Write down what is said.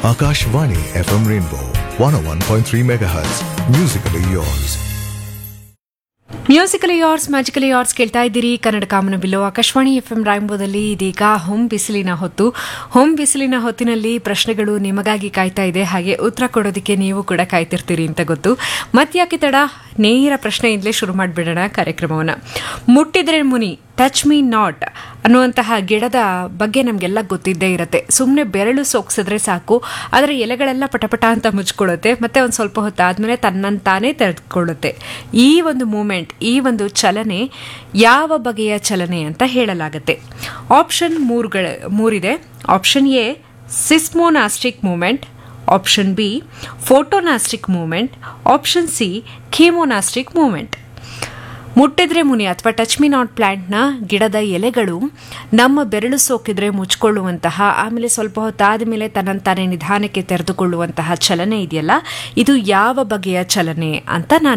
Akashvani FM Rainbow 101.3 MHz. Musically yours. Musically yours magically yours ಕೇಳ್ತಾ ಇದ್ದೀರಿ ಕನ್ನಡ ಕಾಮನ ಬಿಲ್ಲು ಆಕಾಶವಾಣಿ ಎಫ್ ಎಂ ರಾಯಂಬೋದಲ್ಲಿ ಇದೀಗ ಹೋಮ್ ಬಿಸಿಲಿನ ಹೊತ್ತು ಹೋಮ್ ಬಿಸಿಲಿನ ಹೊತ್ತಿನಲ್ಲಿ ಪ್ರಶ್ನೆಗಳು ನಿಮಗಾಗಿ ಕಾಯ್ತಾ ಇದೆ ಹಾಗೆ ಉತ್ತರ ಕೊಡೋದಕ್ಕೆ ನೀವು ಕೂಡ ಕಾಯ್ತಿರ್ತೀರಿ ಅಂತ ಗೊತ್ತು ಮತ್ಯಾಕೆ ತಡ ನೇರ ಪ್ರಶ್ನೆಯಿಂದಲೇ ಶುರು ಮಾಡಿಬಿಡೋಣ ಕಾರ್ಯಕ್ರಮವನ್ನು ಮುಟ್ಟಿದ್ರೆ ಮುನಿ ಟಚ್ ಮೀ ನಾಟ್ ಅನ್ನುವಂತಹ ಗಿಡದ ಬಗ್ಗೆ ನಮಗೆಲ್ಲ ಗೊತ್ತಿದ್ದೇ ಇರುತ್ತೆ ಸುಮ್ಮನೆ ಬೆರಳು ಸೋಕ್ಸಿದ್ರೆ ಸಾಕು ಅದರ ಎಲೆಗಳೆಲ್ಲ ಪಟಪಟ ಅಂತ ಮುಚ್ಕೊಳ್ಳುತ್ತೆ ಮತ್ತೆ ಒಂದು ಸ್ವಲ್ಪ ಹೊತ್ತಾದ್ಮೇಲೆ ತನ್ನಂತಾನೇ ತೆರೆದುಕೊಳ್ಳುತ್ತೆ ಈ ಒಂದು ಮೂಮೆಂಟ್ ಈ ಒಂದು ಚಲನೆ ಯಾವ ಬಗೆಯ ಚಲನೆ ಅಂತ ಹೇಳಲಾಗುತ್ತೆ ಆಪ್ಷನ್ ಮೂರುಗಳ ಮೂರಿದೆ option A seismonastic movement option B photonastic movement option C chemonastic movement ಮುಟ್ಟಿದ್ರೆ ಮುನಿ ಅಥವಾ ಟಚ್ ಮಿ ನಾಟ್ ಪ್ಲಾಂಟ್ನ ಗಿಡದ ಎಲೆಗಳು ನಮ್ಮ ಬೆರಳು ಸೋಕಿದ್ರೆ ಮುಚ್ಕೊಳ್ಳುವಂತಹ ಆಮೇಲೆ ಸ್ವಲ್ಪ ಹೊತ್ತಾದ ಮೇಲೆ ತನ್ನಂತಾನೆ ನಿಧಾನಕ್ಕೆ ತೆರೆದುಕೊಳ್ಳುವಂತಹ ಚಲನೆ ಇದೆಯಲ್ಲ ಇದು ಯಾವ ಬಗೆಯ ಚಲನೆ ಅಂತ ನಾನು